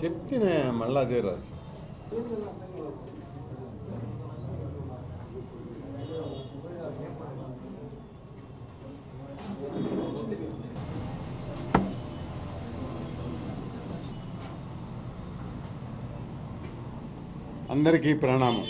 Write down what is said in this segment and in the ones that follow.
చెప్తేనే మళ్ళీ అదే రాసి అందరికీ ప్రణామం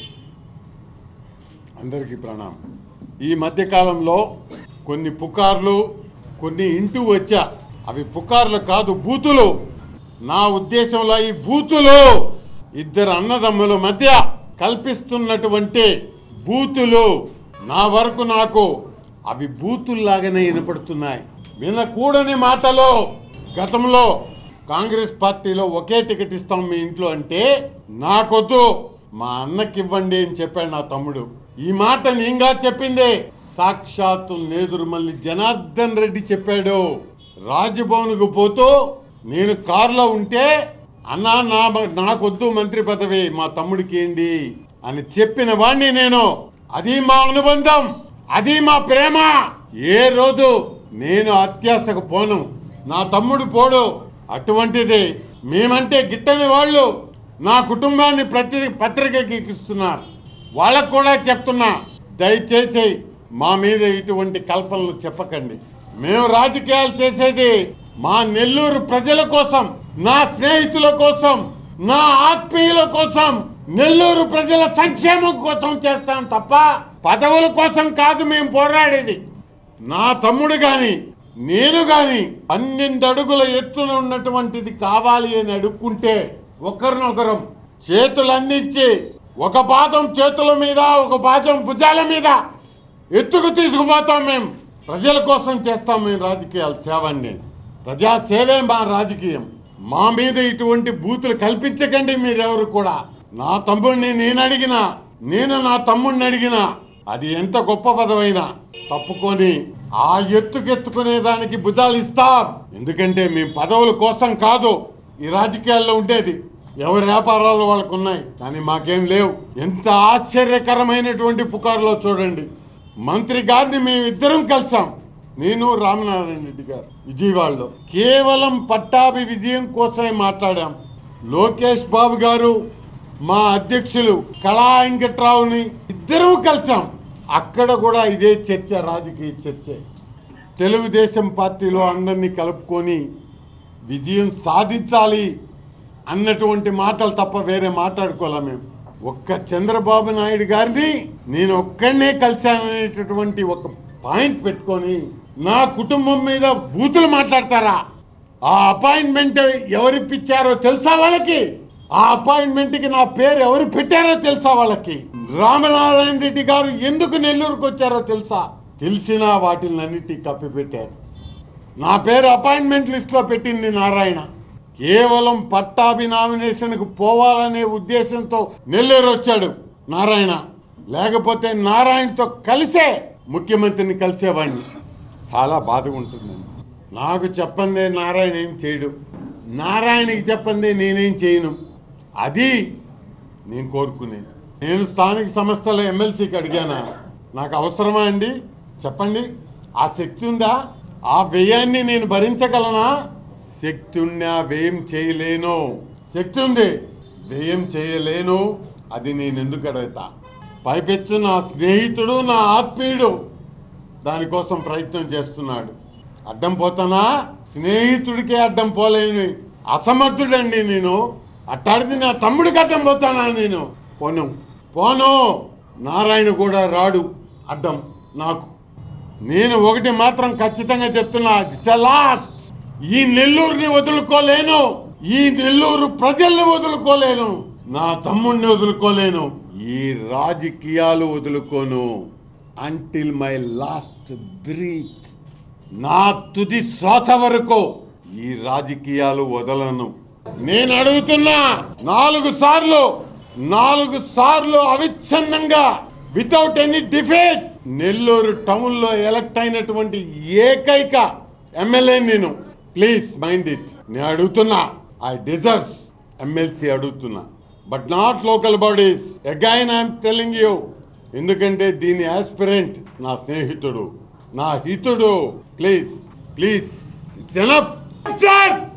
అందరికీ ప్రణామం ఈ మధ్యకాలంలో కొన్ని పుకార్లు కొన్ని ఇంటూ వచ్చా అవి పుకార్లు కాదు బూతులు నా ఉద్దేశంలో ఈ బూతులు ఇద్దరు అన్నదమ్ముల మధ్య కల్పిస్తున్నటువంటి బూతులు నా వరకు నాకు అవి బూతుల్లాగానే వినపడుతున్నాయి వినకూడని మాటలు గతంలో కాంగ్రెస్ పార్టీలో ఒకే టికెట్ ఇస్తాం మీ ఇంట్లో అంటే నాకొద్దు మా అన్నకి ఇవ్వండి అని చెప్పాడు నా తమ్ముడు ఈ మాట నేంగా చెప్పింది సాక్షాత్తు నేదురుమల్లి జనార్దన్ రెడ్డి చెప్పాడు రాజ్భవన్కు పోతూ నేను కారులో ఉంటే అన్నా నా నాకొద్దు మంత్రి పదవి మా తమ్ముడికి ఏంటి అని చెప్పిన వాణ్ణి నేను అది మా అనుబంధం అది మా ప్రేమ ఏ రోజు నేను అత్యాశకు పోను నా తమ్ముడు పోడు అటువంటిది మేమంటే గిట్టని వాళ్ళు నా కుటుంబాన్ని ప్రతి పత్రికకి ఎక్కిస్తున్నారు వాళ్ళకు కూడా చెప్తున్నా దయచేసి మా మీద ఇటువంటి కల్పనలు చెప్పకండి మేము రాజకీయాలు చేసేది మా నెల్లూరు ప్రజల కోసం నా స్నేహితుల కోసం నా ఆత్మీయుల కోసం నెల్లూరు ప్రజల సంక్షేమం కోసం చేస్తాం తప్ప పదవుల కోసం కాదు మేము పోరాడేది నా తమ్ముడు గాని నేను గాని పన్నెండు అడుగుల ఎత్తున ఉన్నటువంటిది కావాలి అని అడుక్కుంటే ఒకరినొకరం చేతులు అందించి ఒక పాదం చేతుల మీద ఒక పాదం భుజాల మీద ఎత్తుకు తీసుకుపోతాం మేము ప్రజల కోసం చేస్తాం మేము రాజకీయాలు సేవ అండి ప్రజా సేవే మా రాజకీయం మా మీద ఇటువంటి బూతులు కల్పించకండి మీరెవరు కూడా నా తమ్ముడిని నేను అడిగినా నేను నా తమ్ముడిని అడిగినా అది ఎంత గొప్ప పదవైనా తప్పుకొని ఆ ఎత్తుకెత్తుకునే దానికి భుజాలు ఇస్తాం ఎందుకంటే మేము పదవుల కోసం కాదు ఈ రాజకీయాల్లో ఉండేది ఎవరి వ్యాపారాలు వాళ్ళకు ఉన్నాయి కానీ మాకేం లేవు ఎంత ఆశ్చర్యకరమైనటువంటి పుకారులో చూడండి మంత్రి గారిని మేమిద్దరం కలిసాం నేను రామనారాయణ రెడ్డి గారు విజయవాడలో కేవలం పట్టాభి విజయం కోసమే మాట్లాడాం లోకేష్ బాబు గారు మా అధ్యక్షులు కళా వెంకట్రావుని ఇద్దరూ కలిసాం అక్కడ కూడా ఇదే చర్చ రాజకీయ చర్చ తెలుగుదేశం పార్టీలో అందరినీ కలుపుకొని విజయం సాధించాలి అన్నటువంటి మాటలు తప్ప వేరే మాట్లాడుకోలే మేము ఒక్క చంద్రబాబు నాయుడు గారిని నేను ఒక్కడనే కలిశాననేటటువంటి ఒక పాయింట్ పెట్టుకొని నా కుటుంబం మీద బూతులు మాట్లాడతారా ఆ అపాయింట్మెంట్ ఎవరు ఇప్పించారో తెలుసా వాళ్ళకి ఆ అపాయింట్మెంట్ కి నా పేరు ఎవరు పెట్టారో తెలుసా వాళ్ళకి రామనారాయణ రెడ్డి గారు ఎందుకు నెల్లూరుకు వచ్చారో తెలుసా తెలిసినా వాటిలన్నిటి కప్పిపెట్టారు నా పేరు అపాయింట్మెంట్ లిస్ట్లో పెట్టింది నారాయణ కేవలం పట్టాభి నామినేషన్కు పోవాలనే ఉద్దేశంతో నెల్లూరు వచ్చాడు నారాయణ లేకపోతే నారాయణతో కలిసే ముఖ్యమంత్రిని కలిసేవాడిని చాలా బాధగా ఉంటుందండి నాకు చెప్పందే నారాయణ ఏం చేయడు నారాయణకి చెప్పందే నేనేం చేయను అది నేను కోరుకునేది నేను స్థానిక సంస్థల ఎమ్మెల్సీకి అడిగానా నాకు అవసరమా అండి చెప్పండి ఆ శక్తి ఉందా ఆ వ్యయాన్ని నేను భరించగలనా శక్తి ఉన్నా వ్యయం చేయలేను శక్తి ఉంది వ్యయం చేయలేను అది నేను ఎందుకు అడుగుతా పైపెచ్చు నా స్నేహితుడు నా ఆత్మీయుడు దానికోసం ప్రయత్నం చేస్తున్నాడు అడ్డం పోతానా స్నేహితుడికే అడ్డం పోలేని అసమర్థుడండి నేను అట్టాడిది నా తమ్ముడికి అడ్డం పోతానా నేను పోను పోను నారాయణ కూడా రాడు అడ్డం నాకు నేను ఒకటి మాత్రం ఖచ్చితంగా చెప్తున్నా లాస్ట్ ఈ నెల్లూరుని వదులుకోలేను ఈ నెల్లూరు ప్రజల్ని వదులుకోలేను నా తమ్ముడిని వదులుకోలేను ఈ రాజకీయాలు వదులుకోను అంటిల్ మై లాస్ట్ బ్రీత్ నా తుది శ్వాస వరకు ఈ రాజకీయాలు వదలను నేను అడుగుతున్నా నాలుగు సార్లు నాలుగు సార్లు అవిచ్ఛిన్నంగా without any defeat Nellore town లో ఎలక్ట్ అయినటువంటి ఏకైక ఎమ్మెల్యే నేను ప్లీజ్ మైండ్ ఇట్ నేను అడుగుతున్నా ఐ డిజర్వ్స్ ఎమ్మెల్సీ అడుగుతున్నా but not local bodies again I'm telling you ఎందుకంటే దీని ఆస్పిరెంట్ నా స్నేహితుడు నా హితుడు ప్లీజ్ ప్లీజ్ ఇట్స్ ఎనఫ్